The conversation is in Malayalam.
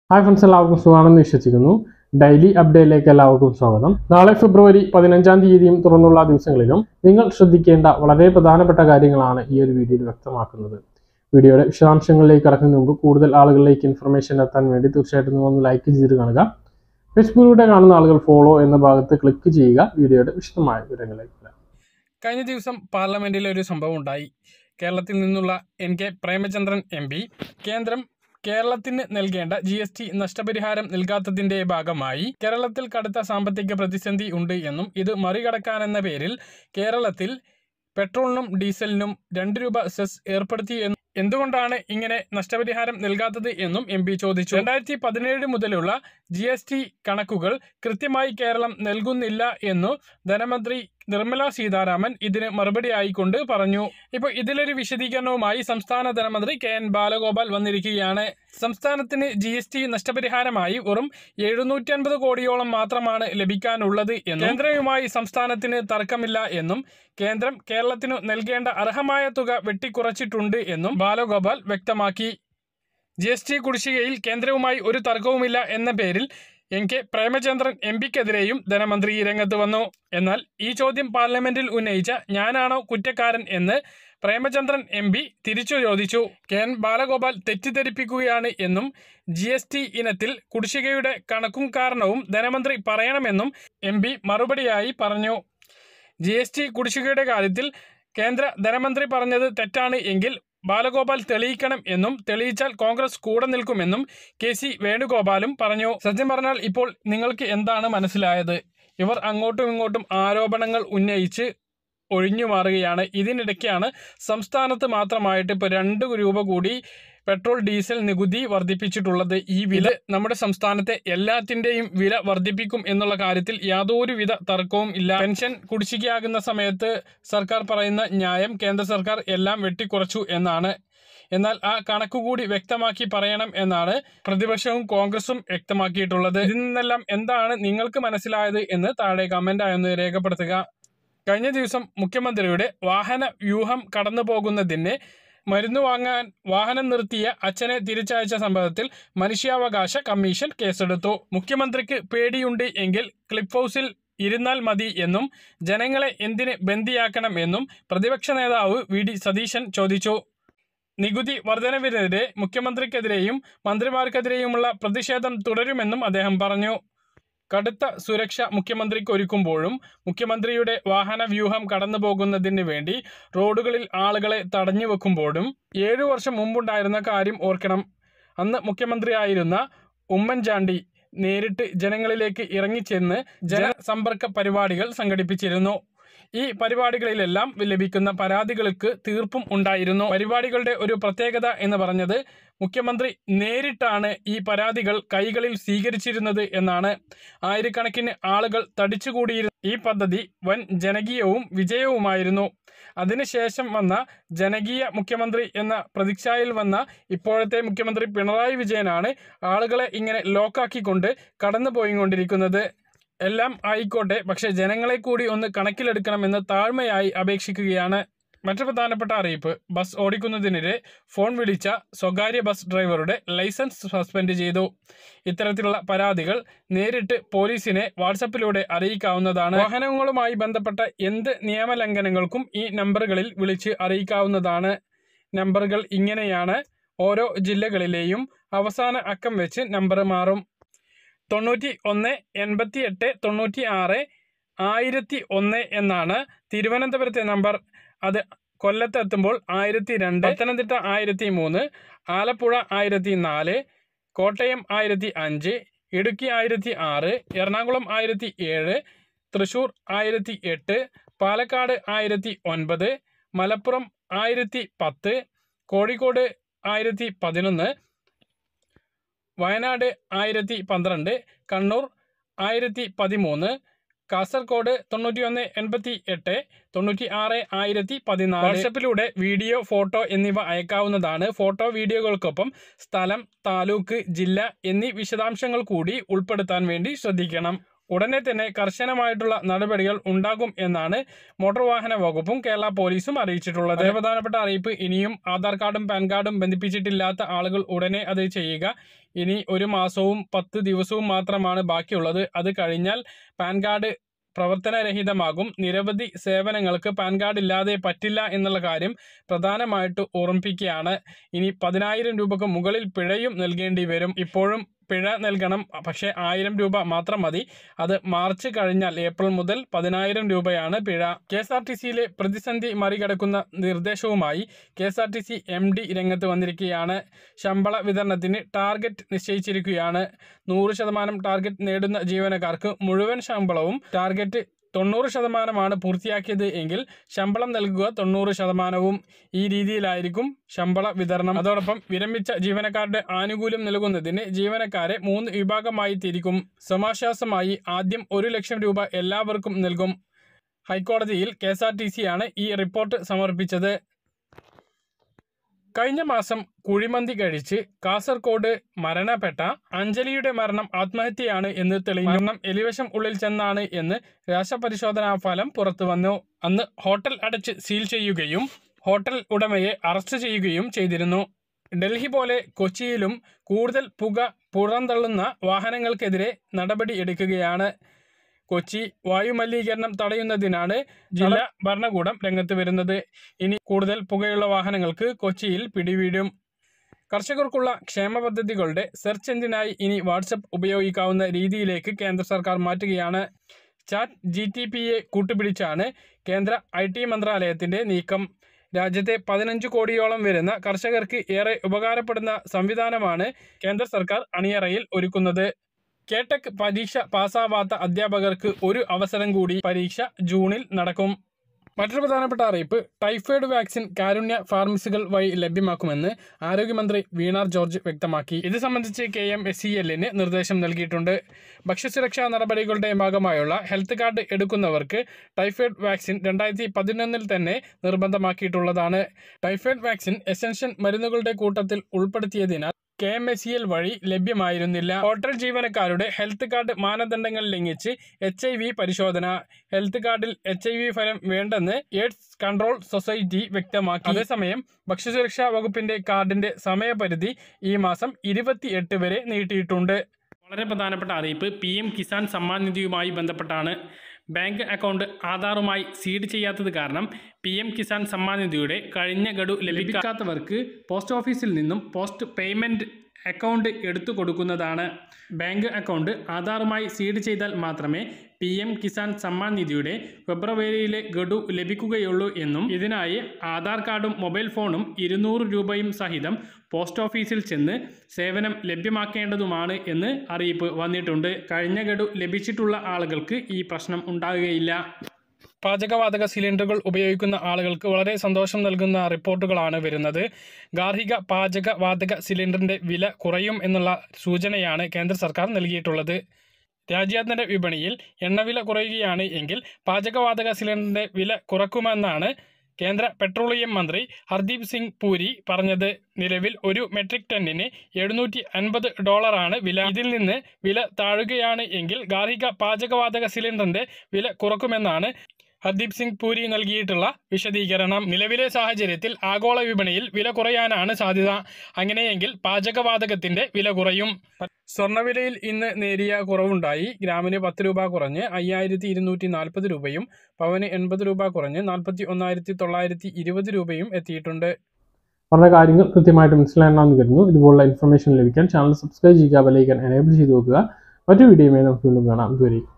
ഹായ് ഫ്രണ്ട്സ് എല്ലാവർക്കും സുഖമാണെന്ന് വിശ്വസിക്കുന്നു ഡെയിലി അപ്ഡേറ്റിലേക്ക് എല്ലാവർക്കും സ്വാഗതം നാളെ ഫെബ്രുവരി പതിനഞ്ചാം തീയതിയും തുറന്നുള്ള ദിവസങ്ങളിലും നിങ്ങൾ ശ്രദ്ധിക്കേണ്ട വളരെ പ്രധാനപ്പെട്ട കാര്യങ്ങളാണ് ഈ ഒരു വീഡിയോയിൽ വ്യക്തമാക്കുന്നത് വീഡിയോയുടെ വിശദാംശങ്ങളിലേക്ക് കടക്കുന്നതിന് മുമ്പ് കൂടുതൽ ആളുകളിലേക്ക് ഇൻഫർമേഷൻ എത്താൻ വേണ്ടി തീർച്ചയായിട്ടും നിങ്ങൾ ഒന്ന് ലൈക്ക് ചെയ്ത് കാണുക ഫേസ്ബുക്കിലൂടെ കാണുന്ന ആളുകൾ ഫോളോ എന്ന ഭാഗത്ത് ക്ലിക്ക് ചെയ്യുക വീഡിയോയുടെ വിശദമായ വിവരങ്ങളിലേക്ക് വരാം. കഴിഞ്ഞ ദിവസം പാർലമെന്റിൽ ഒരു സംഭവം ഉണ്ടായി കേരളത്തിൽ നിന്നുള്ള N K Premachandran M P കേന്ദ്രം കേരളത്തിന് നൽകേണ്ട ജി എസ് ടി നഷ്ടപരിഹാരം നൽകാത്തതിന്റെ ഭാഗമായി കേരളത്തിൽ കടുത്ത സാമ്പത്തിക പ്രതിസന്ധി ഉണ്ട് എന്നും ഇത് മറികടക്കാനെന്ന പേരിൽ കേരളത്തിൽ പെട്രോളിനും ഡീസലിനും രണ്ട് രൂപ സെസ് ഏർപ്പെടുത്തി എന്നും എന്തുകൊണ്ടാണ് ഇങ്ങനെ നഷ്ടപരിഹാരം നൽകാത്തത് എന്നും എം പി ചോദിച്ചു രണ്ടായിരത്തി പതിനേഴ് മുതലുള്ള ജി എസ് ടി കണക്കുകൾ കൃത്യമായി കേരളം നൽകുന്നില്ല എന്നു ധനമന്ത്രി നിർമ്മല സീതാരാമൻ ഇതിന് മറുപടിയായിക്കൊണ്ട് പറഞ്ഞു ഇപ്പോൾ ഇതിലൊരു വിശദീകരണവുമായി സംസ്ഥാന ധനമന്ത്രി കെ എൻ ബാലഗോപാൽ വന്നിരിക്കുകയാണ് സംസ്ഥാനത്തിന് ജി എസ് ടി നഷ്ടപരിഹാരമായി വെറും എഴുന്നൂറ്റി അൻപത് കോടിയോളം മാത്രമാണ് ലഭിക്കാനുള്ളത് എന്നും കേന്ദ്രവുമായി സംസ്ഥാനത്തിന് തർക്കമില്ല എന്നും കേന്ദ്രം കേരളത്തിനു നൽകേണ്ട അർഹമായ തുക വെട്ടിക്കുറച്ചിട്ടുണ്ട് എന്നും ബാലഗോപാൽ വ്യക്തമാക്കി ജി എസ് ടി കുടിശ്ശികയിൽ കേന്ദ്രവുമായി ഒരു തർക്കവുമില്ല എന്ന പേരിൽ എൻ കെ പ്രേമചന്ദ്രൻ എം പിക്കെതിരെയും ധനമന്ത്രി രംഗത്ത് വന്നു എന്നാൽ ഈ ചോദ്യം പാർലമെന്റിൽ ഉന്നയിച്ച ഞാനാണോ കുറ്റക്കാരൻ എന്ന് പ്രേമചന്ദ്രൻ എം പി തിരിച്ചു ചോദിച്ചു കെ എൻ ബാലഗോപാൽ തെറ്റിദ്ധരിപ്പിക്കുകയാണ് എന്നും ജി എസ് ടി ഇനത്തിൽ കുടിശ്ശികയുടെ കണക്കും കാരണവും ധനമന്ത്രി പറയണമെന്നും എം പി മറുപടിയായി പറഞ്ഞു ജി എസ് ടി കുടിശ്ശികയുടെ കാര്യത്തിൽ കേന്ദ്ര ധനമന്ത്രി പറഞ്ഞത് തെറ്റാണ് എങ്കിൽ ബാലഗോപാൽ തെളിയിക്കണം എന്നും തെളിയിച്ചാൽ കോൺഗ്രസ് കൂടെ നിൽക്കുമെന്നും കെ സി വേണുഗോപാലും പറഞ്ഞു സത്യം പറഞ്ഞാൽ ഇപ്പോൾ നിങ്ങൾക്ക് എന്താണ് മനസ്സിലായത് ഇവർ അങ്ങോട്ടും ഇങ്ങോട്ടും ആരോപണങ്ങൾ ഉന്നയിച്ച് ഒഴിഞ്ഞു മാറുകയാണ് ഇതിനിടയ്ക്കാണ് സംസ്ഥാനത്ത് മാത്രമായിട്ട് ഇപ്പോൾ രണ്ട് രൂപ കൂടി പെട്രോൾ ഡീസൽ നികുതി വർദ്ധിപ്പിച്ചിട്ടുള്ളത് ഈ വില നമ്മുടെ സംസ്ഥാനത്തെ എല്ലാത്തിൻ്റെയും വില വർദ്ധിപ്പിക്കും എന്നുള്ള കാര്യത്തിൽ യാതൊരുവിധ തർക്കവും ഇല്ല പെൻഷൻ കുടിശ്ശികയാകുന്ന സമയത്ത് സർക്കാർ പറയുന്ന ന്യായം കേന്ദ്ര സർക്കാർ എല്ലാം വെട്ടിക്കുറച്ചു എന്നാണ് എന്നാൽ ആ കണക്കുകൂടി വ്യക്തമാക്കി പറയണം എന്നാണ് പ്രതിപക്ഷവും കോൺഗ്രസും വ്യക്തമാക്കിയിട്ടുള്ളത് ഇതിൽ നിന്നെല്ലാം എന്താണ് നിങ്ങൾക്ക് മനസ്സിലായത് എന്ന് താഴെ കമൻ്റായി ഒന്ന് രേഖപ്പെടുത്തുക കഴിഞ്ഞ ദിവസം മുഖ്യമന്ത്രിയുടെ വാഹന വ്യൂഹം കടന്നു പോകുന്നതിന് മരുന്ന് വാങ്ങാൻ വാഹനം നിർത്തിയ അച്ഛനെ തിരിച്ചയച്ച സംഭവത്തിൽ മനുഷ്യാവകാശ കമ്മീഷൻ കേസെടുത്തു മുഖ്യമന്ത്രിക്ക് പേടിയുണ്ട് എങ്കിൽ ക്ലിപ്പ് ഹൗസിൽ ഇരുന്നാൽ മതി എന്നും ജനങ്ങളെ എന്തിന് ബന്ദിയാക്കണം എന്നും പ്രതിപക്ഷ നേതാവ് വി ഡി സതീശൻ ചോദിച്ചു നികുതി വർധനവിനെതിരെ മുഖ്യമന്ത്രിക്കെതിരെയും മന്ത്രിമാർക്കെതിരെയുമുള്ള പ്രതിഷേധം തുടരുമെന്നും അദ്ദേഹം പറഞ്ഞു കടുത്ത സുരക്ഷ മുഖ്യമന്ത്രിക്ക് ഒരുക്കുമ്പോഴും മുഖ്യമന്ത്രിയുടെ വാഹന വ്യൂഹം കടന്നു പോകുന്നതിന് വേണ്ടി റോഡുകളിൽ ആളുകളെ തടഞ്ഞു വെക്കുമ്പോഴും ഏഴു വർഷം മുമ്പുണ്ടായിരുന്ന കാര്യം ഓർക്കണം അന്ന് മുഖ്യമന്ത്രിയായിരുന്ന ഉമ്മൻചാണ്ടി നേരിട്ട് ജനങ്ങളിലേക്ക് ഇറങ്ങിച്ചെന്ന് ജനസമ്പർക്ക പരിപാടികൾ സംഘടിപ്പിച്ചിരുന്നു ഈ പരിപാടികളിലെല്ലാം ലഭിക്കുന്ന പരാതികൾക്ക് തീർപ്പും ഉണ്ടായിരുന്നു പരിപാടികളുടെ ഒരു പ്രത്യേകത എന്ന് പറഞ്ഞത് മുഖ്യമന്ത്രി നേരിട്ടാണ് ഈ പരാതികൾ കൈകളിൽ സ്വീകരിച്ചിരുന്നത് എന്നാണ് ആയിരക്കണക്കിന് ആളുകൾ തടിച്ചുകൂടിയിരുന്ന ഈ പദ്ധതി വൻ ജനകീയവും വിജയവുമായിരുന്നു അതിനുശേഷം വന്ന ജനകീയ മുഖ്യമന്ത്രി എന്ന പ്രതീക്ഷയിൽ വന്ന ഇപ്പോഴത്തെ മുഖ്യമന്ത്രി പിണറായി വിജയനാണ് ആളുകളെ ഇങ്ങനെ ലോക്കാക്കിക്കൊണ്ട് കടന്നു പോയിക്കൊണ്ടിരിക്കുന്നത് എല്ലാം ആയിക്കോട്ടെ പക്ഷേ ജനങ്ങളെ കൂടി ഒന്ന് കണക്കിലെടുക്കണമെന്ന് താഴ്മയായി അപേക്ഷിക്കുകയാണ് മറ്റു പ്രധാനപ്പെട്ട അറിയിപ്പ് ബസ് ഓടിക്കുന്നതിനിടെ ഫോൺ വിളിച്ച സ്വകാര്യ ബസ് ഡ്രൈവറുടെ ലൈസൻസ് സസ്പെൻഡ് ചെയ്തു ഇത്തരത്തിലുള്ള പരാതികൾ നേരിട്ട് പോലീസിനെ വാട്സപ്പിലൂടെ അറിയിക്കാവുന്നതാണ് വാഹനങ്ങളുമായി ബന്ധപ്പെട്ട എന്ത് നിയമലംഘനങ്ങൾക്കും ഈ നമ്പറുകളിൽ വിളിച്ച് അറിയിക്കാവുന്നതാണ് നമ്പറുകൾ ഇങ്ങനെയാണ് ഓരോ ജില്ലകളിലെയും അവസാന അക്കം വെച്ച് നമ്പർ മാറും തൊണ്ണൂറ്റി ഒന്ന് എൺപത്തി എട്ട് തൊണ്ണൂറ്റി ആറ് ആയിരത്തി ഒന്ന് എന്നാണ് തിരുവനന്തപുരത്തെ നമ്പർ അത് കൊല്ലത്തെത്തുമ്പോൾ ആയിരത്തി രണ്ട് പത്തനംതിട്ട ആയിരത്തി മൂന്ന് ആലപ്പുഴ ആയിരത്തി നാല് കോട്ടയം ആയിരത്തി അഞ്ച് ഇടുക്കി ആയിരത്തി ആറ് എറണാകുളം ആയിരത്തി ഏഴ് തൃശൂർ ആയിരത്തി എട്ട് പാലക്കാട് ആയിരത്തി ഒൻപത് മലപ്പുറം ആയിരത്തി പത്ത് കോഴിക്കോട് ആയിരത്തി പതിനൊന്ന് വയനാട് ആയിരത്തി പന്ത്രണ്ട് കണ്ണൂർ ആയിരത്തി പതിമൂന്ന് കാസർഗോഡ് തൊണ്ണൂറ്റിയൊന്ന് എൺപത്തി എട്ട് തൊണ്ണൂറ്റി ആറ് ആയിരത്തി പതിനാല് വാട്സപ്പിലൂടെ വീഡിയോ ഫോട്ടോ എന്നിവ അയക്കാവുന്നതാണ് ഫോട്ടോ വീഡിയോകൾക്കൊപ്പം സ്ഥലം താലൂക്ക് ജില്ല എന്നീ വിശദാംശങ്ങൾ കൂടി ഉൾപ്പെടുത്താൻ വേണ്ടി ശ്രദ്ധിക്കണം ഉടനെ തന്നെ കർശനമായിട്ടുള്ള നടപടികൾ ഉണ്ടാകും എന്നാണ് മോട്ടോർ വാഹന വകുപ്പും കേരള പോലീസും അറിയിച്ചിട്ടുള്ളത് വളരെ പ്രധാനപ്പെട്ട അറിയിപ്പ് ഇനിയും ആധാർ കാർഡും പാൻ കാർഡും ബന്ധിപ്പിച്ചിട്ടില്ലാത്ത ആളുകൾ ഉടനെ അത് ചെയ്യുക ഇനി ഒരു മാസവും പത്ത് ദിവസവും മാത്രമാണ് ബാക്കിയുള്ളത് അത് കഴിഞ്ഞാൽ പാൻ കാർഡ് പ്രവർത്തനരഹിതമാകും നിരവധി സേവനങ്ങൾക്ക് പാൻ കാർഡ് ഇല്ലാതെ പറ്റില്ല എന്നുള്ള കാര്യം പ്രധാനമായിട്ട് ഓർമ്മിപ്പിക്കുകയാണ് ഇനി പതിനായിരം രൂപക്ക് മുകളിൽ പിഴയും നൽകേണ്ടി വരും ഇപ്പോഴും പിഴ നൽകണം പക്ഷേ ആയിരം രൂപ മാത്രം മതി അത് മാർച്ച് കഴിഞ്ഞാൽ ഏപ്രിൽ മുതൽ പതിനായിരം രൂപയാണ് പിഴ കെ എസ് ആർ ടി സിയിലെ പ്രതിസന്ധി മറികടക്കുന്ന നിർദ്ദേശവുമായി K S R T C M D രംഗത്ത് വന്നിരിക്കുകയാണ് ശമ്പള വിതരണത്തിന് ടാർഗറ്റ് നിശ്ചയിച്ചിരിക്കുകയാണ് നൂറ് ശതമാനം ടാർഗറ്റ് നേടുന്ന ജീവനക്കാർക്ക് മുഴുവൻ ശമ്പളവും ടാർഗറ്റ് തൊണ്ണൂറ് ശതമാനമാണ് പൂർത്തിയാക്കിയത് എങ്കിൽ ശമ്പളം നൽകുക തൊണ്ണൂറ് ശതമാനവും ഈ രീതിയിലായിരിക്കും ശമ്പള വിതരണം അതോടൊപ്പം വിരമിച്ച ജീവനക്കാരുടെ ആനുകൂല്യം നൽകുന്നതിന് ജീവനക്കാരെ മൂന്ന് വിഭാഗമായി തിരിക്കും സമാശ്വാസമായി ആദ്യം ഒരു ലക്ഷം രൂപ എല്ലാവർക്കും നൽകും ഹൈക്കോടതിയിൽ കെ എസ് ആർ ടി സിയാണ് ഈ റിപ്പോർട്ട് സമർപ്പിച്ചത് കഴിഞ്ഞ മാസം കുഴിമന്തി കഴിച്ച് കാസർഗോഡ് മരണപ്പെട്ട അഞ്ജലിയുടെ മരണം ആത്മഹത്യയാണ് എന്ന് തെളിഞ്ഞു മരണം എലിവശം ഉള്ളിൽ ചെന്നാണ് എന്ന് രാസപരിശോധനാ ഫലം പുറത്തു വന്നു അന്ന് ഹോട്ടൽ അടച്ച് സീൽ ചെയ്യുകയും ഹോട്ടൽ ഉടമയെ അറസ്റ്റ് ചെയ്യുകയും ചെയ്തിരുന്നു ഡൽഹി പോലെ കൊച്ചിയിലും കൂടുതൽ പുക പുറന്തള്ളുന്ന വാഹനങ്ങൾക്കെതിരെ നടപടി എടുക്കുകയാണ് കൊച്ചി വായുമലിനീകരണം തടയുന്നതിനാണ് ജില്ലാ ഭരണകൂടം രംഗത്ത് വരുന്നത് ഇനി കൂടുതൽ പുകയുള്ള വാഹനങ്ങൾക്ക് കൊച്ചിയിൽ പിടിവീഴും കർഷകർക്കുള്ള ക്ഷേമ പദ്ധതികളുടെ സെർച്ച് എഞ്ചിനായി ഇനി വാട്സപ്പ് ഉപയോഗിക്കാവുന്ന രീതിയിലേക്ക് കേന്ദ്ര സർക്കാർ മാറ്റുകയാണ് ചാറ്റ് ജി ടി പിയെ കൂട്ടുപിടിച്ചാണ് കേന്ദ്ര ഐ ടി മന്ത്രാലയത്തിന്റെ നീക്കം രാജ്യത്തെ പതിനഞ്ച് കോടിയോളം വരുന്ന കർഷകർക്ക് ഏറെ ഉപകാരപ്പെടുന്ന സംവിധാനമാണ് കേന്ദ്ര സർക്കാർ അണിയറയിൽ ഒരുക്കുന്നത് കേടെക് പരീക്ഷ പാസ്സാവാത്ത അധ്യാപകർക്ക് ഒരു അവസരം കൂടി പരീക്ഷ ജൂണിൽ നടക്കും മറ്റൊരു പ്രധാനപ്പെട്ട അറിയിപ്പ് ടൈഫോയിഡ് വാക്സിൻ കാരുണ്യ ഫാർമസികൾ വഴി ലഭ്യമാക്കുമെന്ന് ആരോഗ്യമന്ത്രി വീണാർ ജോർജ് വ്യക്തമാക്കി ഇത് സംബന്ധിച്ച് കെ എം എസ് സി എല്ലിന് നിർദ്ദേശം നൽകിയിട്ടുണ്ട് ഭക്ഷ്യസുരക്ഷാ നടപടികളുടെ ഭാഗമായുള്ള ഹെൽത്ത് കാർഡ് എടുക്കുന്നവർക്ക് ടൈഫോയിഡ് വാക്സിൻ രണ്ടായിരത്തി പതിനൊന്നിൽ തന്നെ നിർബന്ധമാക്കിയിട്ടുള്ളതാണ് ടൈഫോയിഡ് വാക്സിൻ എസൻഷ്യൽ മരുന്നുകളുടെ കൂട്ടത്തിൽ ഉൾപ്പെടുത്തിയതിനാൽ K M S C L വഴി ലഭ്യമായിരുന്നില്ല ഹോട്ടൽ ജീവനക്കാരുടെ ഹെൽത്ത് കാർഡ് മാനദണ്ഡങ്ങൾ ലംഘിച്ച് എച്ച് ഐ വി പരിശോധന ഹെൽത്ത് കാർഡിൽ എച്ച് ഐ വി ഫലം വേണ്ടെന്ന് എയ്ഡ്സ് കൺട്രോൾ സൊസൈറ്റി വ്യക്തമാക്കി അതേസമയം ഭക്ഷ്യസുരക്ഷാ വകുപ്പിന്റെ കാർഡിന്റെ സമയപരിധി ഈ മാസം ഇരുപത്തിയെട്ട് വരെ നീട്ടിയിട്ടുണ്ട് വളരെ പ്രധാനപ്പെട്ട അറിയിപ്പ് പി എം കിസാൻ സമ്മാൻ നിധിയുമായി ബന്ധപ്പെട്ടാണ് ബാങ്ക് അക്കൗണ്ട് ആധാറുമായി സീഡ് ചെയ്യാത്തത് കാരണം പി എം കിസാൻ സമ്മാൻ നിധിയുടെ കഴിഞ്ഞ ഗഡു ലഭിക്കാത്തവർക്ക് പോസ്റ്റ് ഓഫീസിൽ നിന്നും പോസ്റ്റ് പേയ്മെൻറ്റ് അക്കൗണ്ട് എടുത്തു കൊടുക്കുന്നതാണ് ബാങ്ക് അക്കൗണ്ട് ആധാറുമായി സീഡ് ചെയ്താൽ മാത്രമേ പി എം കിസാൻ സമ്മാൻ നിധിയുടെ ഫെബ്രുവരിയിലെ ഗഡു ലഭിക്കുകയുള്ളൂ എന്നും ഇതിനായി ആധാർ കാർഡും മൊബൈൽ ഫോണും ഇരുന്നൂറ് രൂപയും സഹിതം പോസ്റ്റ് ഓഫീസിൽ ചെന്ന് സേവനം ലഭ്യമാക്കേണ്ടതുമാണ് എന്ന് അറിയിപ്പ് വന്നിട്ടുണ്ട് കഴിഞ്ഞ ഗഡു ലഭിച്ചിട്ടുള്ള ആളുകൾക്ക് ഈ പ്രശ്നം ഉണ്ടാകുകയില്ല പാചകവാതക സിലിണ്ടറുകൾ ഉപയോഗിക്കുന്ന ആളുകൾക്ക് വളരെ സന്തോഷം നൽകുന്ന റിപ്പോർട്ടുകളാണ് വരുന്നത് ഗാർഹിക പാചകവാതക സിലിണ്ടറിന്റെ വില കുറയും എന്നുള്ള സൂചനയാണ് കേന്ദ്ര സർക്കാർ നൽകിയിട്ടുള്ളത് രാജ്യാന്തര വിപണിയിൽ എണ്ണവില കുറയുകയാണ് എങ്കിൽ പാചകവാതക സിലിണ്ടറിന്റെ വില കുറക്കുമെന്നാണ് കേന്ദ്ര പെട്രോളിയം മന്ത്രി ഹർദീപ് സിംഗ് പൂരി പറഞ്ഞത് നിലവിൽ ഒരു മെട്രിക് ടണ്ണിന് എഴുന്നൂറ്റി അൻപത് ഡോളറാണ് വില ഇതിൽ നിന്ന് വില താഴുകയാണ് എങ്കിൽ ഗാർഹിക പാചകവാതക സിലിണ്ടറിന്റെ വില കുറക്കുമെന്നാണ് ഹർദീപ് സിംഗ് പൂരി നൽകിയിട്ടുള്ള വിശദീകരണം നിലവിലെ സാഹചര്യത്തിൽ ആഗോള വിപണിയിൽ വില കുറയാനാണ് സാധ്യത അങ്ങനെയെങ്കിൽ പാചകവാതകത്തിന്റെ വില കുറയും സ്വർണ്ണവിലയിൽ ഇന്ന് നേരിയ കുറവുണ്ടായി ഗ്രാമിന് പത്ത് രൂപ കുറഞ്ഞ് അയ്യായിരത്തി ഇരുന്നൂറ്റി നാൽപ്പത് രൂപയും പവന് എൺപത് രൂപ കുറഞ്ഞ് നാൽപ്പത്തി ഒന്നായിരത്തി തൊള്ളായിരത്തി ഇരുപത് രൂപയും എത്തിയിട്ടുണ്ട് പറഞ്ഞ കാര്യങ്ങൾ കൃത്യമായിട്ട് മനസ്സിലാണെന്ന് കരുതുന്നു ഇതുപോലുള്ള ഇൻഫർമേഷൻ ലഭിക്കാൻ ചാനൽ സബ്സ്ക്രൈബ് ചെയ്യുക ബെലൈക്കൻ എനേബിൾ ചെയ്ത് നോക്കുക മറ്റു വീഡിയോയുമായി നമുക്ക് വീണ്ടും കാണാം ഇതുവരെ